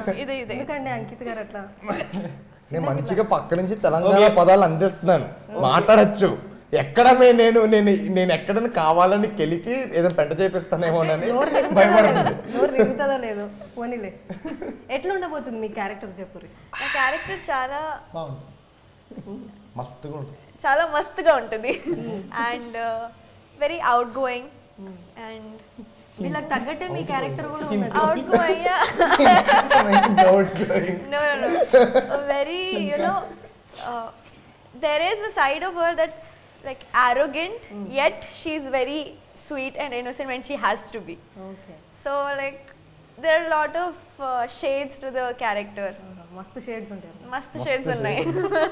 ఇదే ఇదే ఎందుకండి అంకిత్ గారు అట్లా నేను మంచిగా పక్క నుంచి తెలంగాణ పదాలు అందిస్తున్నాను మాట్లాడచ్చు ఎక్కడ మే- నేను నేను నేను ఎక్కడైనా కావాలని కెలికి ఏదో పెంట చేపిస్తానేమోనని నోరు తిరుగుతుందో భయపడుతుంది లేదో, నోరు తిరుగుతుందో లేదో పోనీలే ఎట్లా ఉండబోతుంది మీ క్యారెక్టర్ చెప్పుర్రి నా క్యారెక్టర్ చాలా మస్తుగా ఉంటుంది చాలా మస్తుగా ఉంటుంది and very outgoing and వీళ్ళకి తగ్గట్టే మీ క్యారెక్టర్ కూడా ఉన్నది outgoing Doubt going. no no no very you know uh, there is a side of her that's like arrogant yet she's very sweet and innocent when she has to be okay so like there are a lot of uh, shades to the character మస్తు shades ఉంటాయి మస్తు shades ఉన్నాయి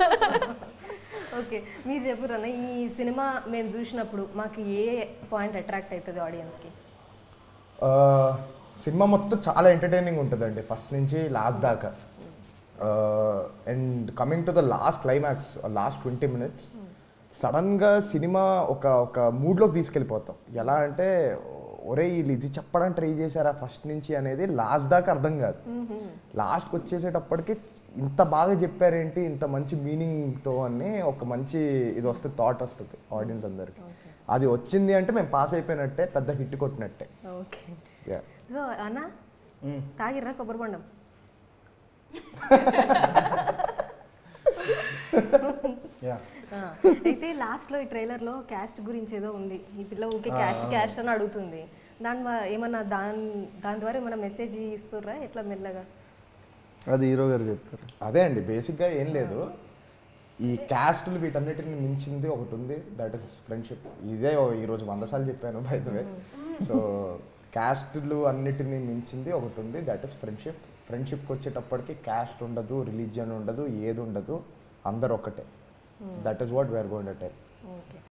okay మీరు చెప్పురన్న ఈ cinema మేము చూసినప్పుడు మాకు ఏ point attract అవుతుంది ఆడియన్స్కి ఆ, సినిమా మొత్తం చాలా ఎంటర్టైనింగ్ ఉంటుందండి ఫస్ట్ నుంచి లాస్ట్ దాకా and coming to the last climax last twenty minutes సడన్గా సినిమా ఒక ఒక మూడ్లోకి తీసుకెళ్ళిపోతాం ఎలా అంటే ఒరే వీళ్ళు ఇది చెప్పడానికి ట్రై చేశారా ఫస్ట్ నుంచి అనేది లాస్ట్ దాకా అర్థం కాదు లాస్ట్కి వచ్చేసేటప్పటికి ఇంత బాగా చెప్పారేంటి ఇంత మంచి మీనింగ్తో అని ఒక మంచి ఇది వస్తుంది థాట్ వస్తుంది ఆడియన్స్ అందరికి అది వచ్చింది అంటే మేము పాస్ అయిపోయినట్టే పెద్ద హిట్ కొట్టినట్టే ఓకే యా సో అన్న తాగిర్రా కొబ్బరి బొండం యా ఆ, అయితే లాస్ట్లో ఈ ట్రైలర్లో క్యాస్ట్ గురించి ఏదో ఉంది ఈ పిల్ల ఊకే క్యాస్ట్ క్యాస్ట్ అని అడుగుతుంది దాని వల్ల ఏమన్నా దాని దాని ద్వారా ఏమన్నా మెసేజ్ ఇస్తుర్రా ఎట్లా మెల్లగా అది హీరో గారు చెప్తారు అదే అండి బేసిక్గా ఏం లేదు ఈ క్యాస్టులు వీటన్నిటిని మించింది ఒకటి ఉంది దట్ ఇస్ ఫ్రెండ్షిప్ ఇదే ఓ- ఈరోజు వంద సార్లు చెప్పాను బై ద వే సో క్యాస్టులు అన్నిటిని మించింది ఒకటి ఉంది దట్ ఇస్ ఫ్రెండ్షిప్ ఫ్రెండ్షిప్కి వచ్చేటప్పటికి క్యాస్ట్ ఉండదు రిలీజియన్ ఉండదు ఏది ఉండదు అందరు ఒకటే that is what we are going to tell